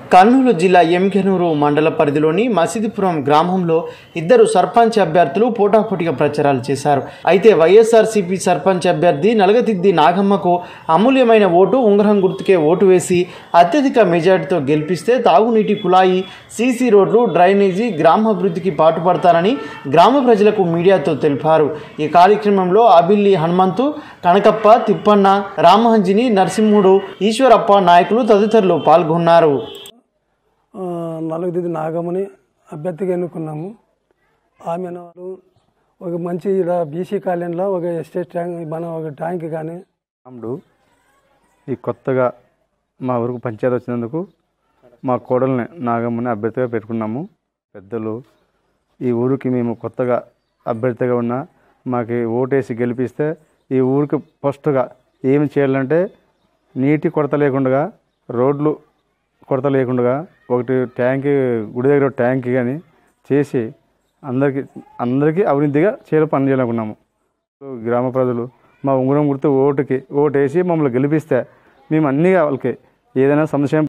కర్నూలు జిల్లా ఎంకెనూరు మండల పరిధిలోని మసీదుపురం గ్రామంలో ఇద్దరు సర్పంచ్ అభ్యర్థులు పోటాపోటీగా ప్రచారాలు చేశారు అయితే వైఎస్ఆర్సీపీ సర్పంచ్ అభ్యర్థి నలగతిద్ది నాగమ్మకు అమూల్యమైన ఓటు ఉంగరం గుర్తుకే ఓటు వేసి అత్యధిక మెజార్టీతో గెలిపిస్తే తాగునీటి కుళాయి సీసీ రోడ్లు డ్రైనేజీ గ్రామాభివృద్ధికి పాటుపడతారని గ్రామ ప్రజలకు మీడియాతో తెలిపారు ఈ కార్యక్రమంలో అబిల్లి హనుమంతు కనకప్ప తిప్పన్న రామహంజిని నరసింహుడు ఈశ్వరప్ప నాయకులు తదితరులు పాల్గొన్నారు ఆ, నలుగుదిది నాగమని అభ్యర్థిగా ఎన్నుకున్నాము ఆమె ఒక మంచి ఇలా బీసీ కాలనీలో ఒక ఎస్టేట్ ట్యాంక్ మన ఒక ట్యాంక్ కానీ రాముడు ఈ కొత్తగా మా ఊరికి పంచాయతీ వచ్చినందుకు మా కోడల్ని నాగమ్మని అభ్యర్థిగా పెట్టుకున్నాము పెద్దలు ఈ ఊరికి మేము కొత్తగా అభ్యర్థిగా ఉన్న మాకు ఓటేసి గెలిపిస్తే ఈ ఊరికి ఫస్ట్గా ఏమి చేయాలంటే నీటి కొరత లేకుండా రోడ్లు కొరత లేకుండా ఒకటి ట్యాంక్ గుడి దగ్గర ఒక ట్యాంక్ కానీ చేసి అందరికీ అందరికీ అభివృద్ధిగా చేయాలి పని చేయాలనుకున్నాము గ్రామ ప్రజలు మా ఉంగరం గుర్తు ఓటుకి ఓటు వేసి మమ్మల్ని గెలిపిస్తే మేము అన్నీ వాళ్ళకి ఏదైనా సంశయం